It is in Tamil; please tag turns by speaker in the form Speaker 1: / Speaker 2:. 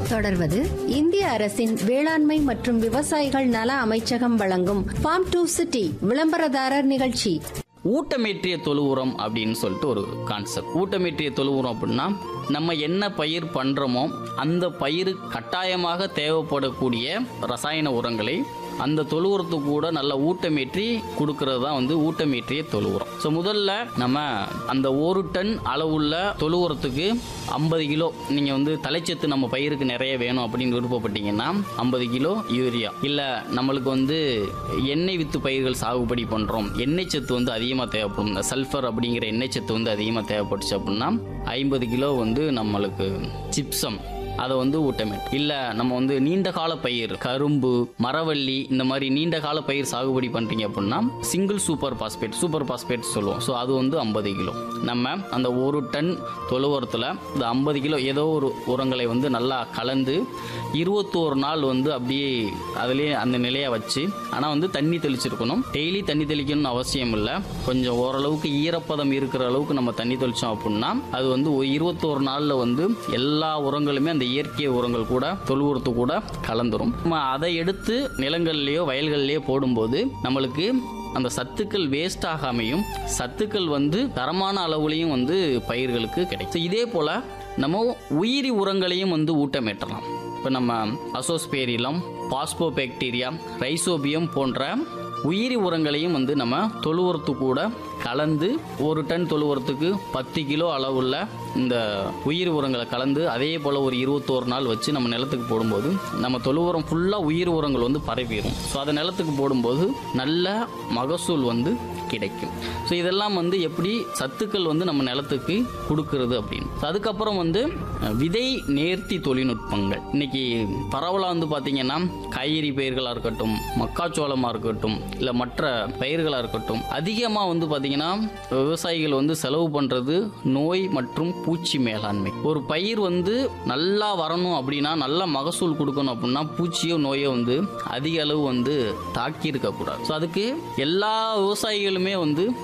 Speaker 1: தொடர்வது இந்திய அரசின் வேளாண்மை மற்றும் விவசாயிகள் நல அமைச்சகம் வழங்கும் ஃபார்ம் டு சிட்டி விளம்பரதாரர் நிகழ்ச்சி
Speaker 2: ஊட்டமேற்றிய தொழு உரம் அப்படின்னு சொல்லிட்டு ஒரு கான்செப்ட் ஊட்டமேற்றிய தொழு உரம் அப்படின்னா நம்ம என்ன பயிர் பண்ணுறோமோ அந்த பயிர் கட்டாயமாக தேவைப்படக்கூடிய ரசாயன உரங்களை அந்த தொழு உரத்துக்கு கூட நல்ல ஊட்டமேற்றி கொடுக்கறது தான் வந்து ஊட்டமேற்றிய தொழு உரம் ஸோ முதல்ல நம்ம அந்த ஒரு டன் அளவுள்ள தொழு உரத்துக்கு ஐம்பது கிலோ நீங்கள் வந்து தலைச்சத்து நம்ம பயிருக்கு நிறைய வேணும் அப்படின்னு விருப்பப்பட்டீங்கன்னா ஐம்பது கிலோ யூரியா இல்லை நம்மளுக்கு வந்து எண்ணெய் வித்து பயிர்கள் சாகுபடி பண்ணுறோம் எண்ணெய் சத்து வந்து அதிகமாக தேவைப்படும் இந்த சல்ஃபர் அப்படிங்கிற எண்ணெய் சத்து வந்து அதிகமாக தேவைப்பட்டுச்சு அப்படின்னா ஐம்பது கிலோ வந்து நம்மளுக்கு சிப்சம் அதை வந்து ஊட்டமேட் இல்லை நம்ம வந்து நீண்ட கால பயிர் கரும்பு மரவள்ளி இந்த மாதிரி நீண்ட கால பயிர் சாகுபடி பண்ணுறீங்க அப்படின்னா single super phosphate super phosphate சொல்லுவோம் ஸோ அது வந்து ஐம்பது கிலோ நம்ம அந்த ஒரு டன் தொழு உரத்தில் இந்த ஐம்பது கிலோ ஏதோ ஒரு உரங்களை வந்து நல்லா கலந்து இருபத்தோரு நாள் வந்து அப்படியே அதுலேயே அந்த நிலையை வச்சு ஆனால் வந்து தண்ணி தெளிச்சிருக்கணும் டெய்லி தண்ணி தெளிக்கணும்னு அவசியம் இல்லை கொஞ்சம் ஓரளவுக்கு ஈரப்பதம் இருக்கிற அளவுக்கு நம்ம தண்ணி தெளிச்சோம் அப்படின்னா அது வந்து ஒரு இருபத்தோரு நாளில் வந்து எல்லா உரங்களுமே அந்த இயற்கை உரங்கள் கூட தொழு உரத்து கூட கலந்துரும் நம்ம அதை எடுத்து நிலங்கள்லேயோ வயல்கள்லேயோ போடும்போது நம்மளுக்கு அந்த சத்துக்கள் வேஸ்ட் ஆகாமையும் சத்துக்கள் வந்து தரமான அளவுலையும் வந்து பயிர்களுக்கு கிடைக்கும் இதே போல் நம்ம உயிரி உரங்களையும் வந்து ஊட்டமேற்றலாம் இப்போ நம்ம அசோஸ்பேரிலம் பாஸ்போபாக்டீரியா ரைசோபியம் போன்ற உயிரி உரங்களையும் வந்து நம்ம தொழு உரத்து கூட கலந்து ஒரு டன் தொழு உரத்துக்கு பத்து கிலோ அளவுள்ள இந்த உயிர் உரங்களை கலந்து அதே போல் ஒரு இருபத்தோரு நாள் வச்சு நம்ம நிலத்துக்கு போடும்போது நம்ம தொழு உரம் ஃபுல்லாக உயிர் உரங்கள் வந்து பரவிடும் ஸோ அதை நிலத்துக்கு போடும்போது நல்ல மகசூல் வந்து கிடைக்கும் ஸோ இதெல்லாம் வந்து எப்படி சத்துக்கள் வந்து நம்ம நிலத்துக்கு கொடுக்கறது அப்படின்னு So அதுக்கப்புறம் வந்து அஹ், விதை நேர்த்தி தொழில்நுட்பங்கள் இன்னைக்கு பரவலாக வந்து பார்த்தீங்கன்னா காய்கறி பயிர்களாக இருக்கட்டும் மக்காச்சோளமாக இருக்கட்டும் இல்லை மற்ற பயிர்களாக இருக்கட்டும் அதிகமாக வந்து பார்த்தீங்கன்னா விவசாயிகள் வந்து செலவு பண்ணுறது நோய் மற்றும் பூச்சி மேலாண்மை ஒரு பயிர் வந்து நல்லா வரணும் அப்படின்னா நல்ல மகசூல் கொடுக்கணும் அப்படின்னா பூச்சியோ நோயோ வந்து அதிக அளவு வந்து தாக்கி இருக்கக்கூடாது ஸோ அதுக்கு எல்லா விவசாயிகளுமே வந்து